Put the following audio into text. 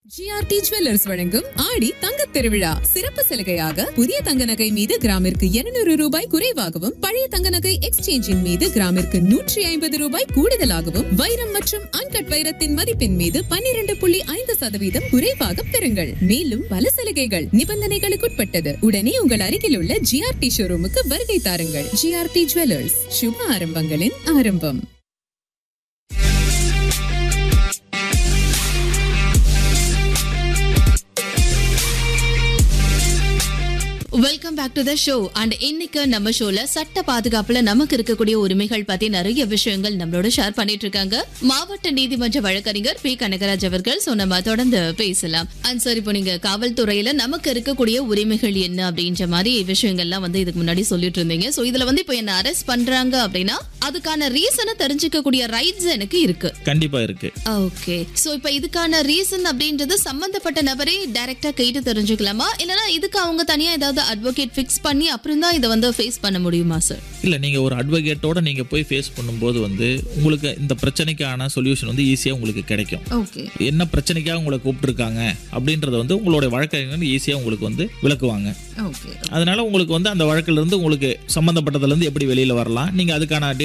GRT jewellers வழங்கும் ஆடி தங்கத் திருவிழா சிறப்பு சலுகையாக புதிய தங்க நகை மீது கிராமிற்கு 200 ரூபாய் குறைவாகவும் பழைய தங்க நகை எக்ஸ்சேஞ்சின் மீது கிராமிற்கு நூற்றி ஐம்பது ரூபாய் கூடுதலாகவும் வைரம் மற்றும் அன்கட் வைரத்தின் மதிப்பின் மீது 12.5% புள்ளி ஐந்து சதவீதம் குறைவாக பெறுங்கள் மேலும் பல சலுகைகள் நிபந்தனைகளுக்குட்பட்டது உடனே உங்கள் அருகில் உள்ள ஜிஆர்டி ஷோரூமுக்கு வருகை தாருங்கள் ஜிஆர்டி ஜுவல்லர்ஸ் சுப ஆரம்பங்களின் ஆரம்பம் welcome back to the show and இன்னைக்கு நம்ம ஷோல சட்ட பாதுகாப்புல நமக்கு இருக்கக்கூடிய உரிமைகள் பத்தி நிறைய விஷயங்கள் நம்மளோட ஷேர் பண்ணிட்டு இருக்காங்க மாவட்ட நீதிமன்ற வழக்கறிஞர் பி கனகராஜ் அவர்கள் சோ நம்ம தொடர்ந்து பேசலாம் அண்ட் சார் இப்போ நீங்க காவல்துறையில நமக்கு இருக்கக்கூடிய உரிமைகள் என்ன அப்படின்ற மாதிரி விஷயங்கள்லாம் வந்து இதுக்கு முன்னாடி சொல்லிட்டு இருந்தீங்க சோ இதுல வந்து இப்போ என்ன அரெஸ்ட் பண்றாங்க அப்படின்னா அதுக்கான ரீசனை தெரிஞ்சுக்கக்கூடிய ரைட்ஸ் எனக்கு இருக்கு கண்டிப்பா இருக்கு ஓகே சோ இப்போ இதுக்கான ரீசன் அப்படின்றது சம்பந்தப்பட்ட நபரே டைரக்டா கேட்டு தெரிஞ்சுக்கலாமா இல்லனா இதுக்கு அவங்க தனியா ஏதாவது அட்வொகேட் ஃபிக்ஸ் பண்ணி அப்புறம் தான் இதை வந்து ஃபேஸ் பண்ண முடியுமா சார் இல்ல நீங்க ஒரு அட்வொகேட்டோட நீங்க போய் ஃபேஸ் பண்ணும்போது வந்து உங்களுக்கு இந்த பிரச்சனைக்கான சொல்யூஷன் வந்து ஈஸியா உங்களுக்கு கிடைக்கும் ஓகே என்ன பிரச்சனைக்காக உங்களை கூப்பிட்டுருக்காங்க அப்படின்றத வந்து உங்களுடைய வழக்கறிஞர் ஈஸியா உங்களுக்கு வந்து விளக்குவாங்க ஓகே அதனால உங்களுக்கு வந்து அந்த வழக்குல இருந்து உங்களுக்கு சம்பந்தப்பட்டதுல இருந்து எப்படி வெளியில வரலாம் நீங்க அதுக்கான